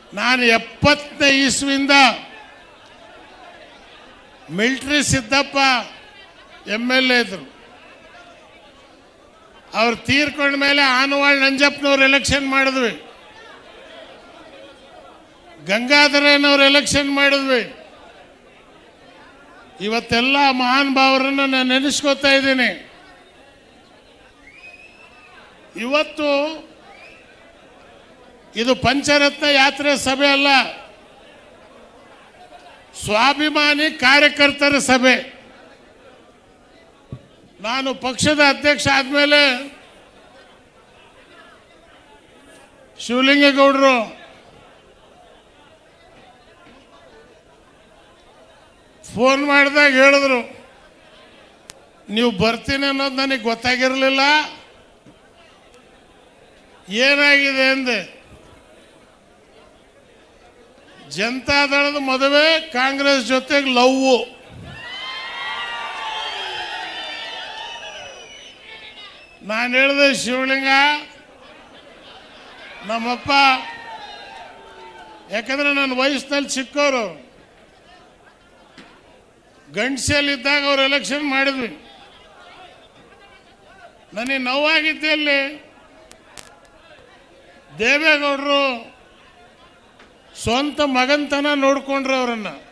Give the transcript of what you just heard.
ನಾನು ಎಪ್ಪತ್ತನೇ ಇಸ್ವಿಯಿಂದ military Siddappa M L A ಇದ್ರು ಅವ್ರು ತೀರ್ಕೊಂಡ ಮೇಲೆ ಆನವಾಳ್ ನಂಜಪ್ಪನವ್ರು ಎಲೆಕ್ಷನ್ ಮಾಡಿದ್ವಿ ಗಂಗಾಧರನವ್ರು ಎಲೆಕ್ಷನ್ ಮಾಡಿದ್ವಿ ಇವತ್ತೆಲ್ಲ ಮಹಾನ್ ಭಾವರನ್ನು ನಾನು ನೆನೆಸ್ಕೋತಾ ಇದ್ದೀನಿ ಇವತ್ತು ಇದು ಪಂಚರತ್ನ ಯಾತ್ರೆ ಸಭೆ ಅಲ್ಲ ಸ್ವಾಭಿಮಾನಿ ಕಾರ್ಯಕರ್ತರ ಸಭೆ ನಾನು ಪಕ್ಷದ ಅಧ್ಯಕ್ಷ ಆದಮೇಲೆ ಶಿವಲಿಂಗೇಗೌಡರು ಫೋನ್ ಮಾಡಿದಾಗ ಹೇಳಿದ್ರು ನೀವು ಬರ್ತೀನಿ ಅನ್ನೋದು ನನಗೆ ಗೊತ್ತಾಗಿರಲಿಲ್ಲ ಏನಾಗಿದೆ ಅಂದೆ ಜನತಾದಳದ ಮದುವೆ ಕಾಂಗ್ರೆಸ್ ಜೊತೆಗೆ ಲವ್ವು ನಾನು ಹೇಳಿದೆ ಶಿವಲಿಂಗ ನಮ್ಮಪ್ಪ ಯಾಕಂದ್ರೆ ನನ್ನ ವಯಸ್ಸಿನಲ್ಲಿ ಚಿಕ್ಕವರು ಗಂಡಸಲ್ಲಿದ್ದಾಗ ಅವ್ರು ಎಲೆಕ್ಷನ್ ಮಾಡಿದ್ವಿ ನನಗೆ ನೋವಾಗಿದ್ದೆ ಅಲ್ಲಿ ದೇವೇಗೌಡರು ಸ್ವಂತ ಮಗಂತನ ನೋಡ್ಕೊಂಡ್ರು ಅವರನ್ನ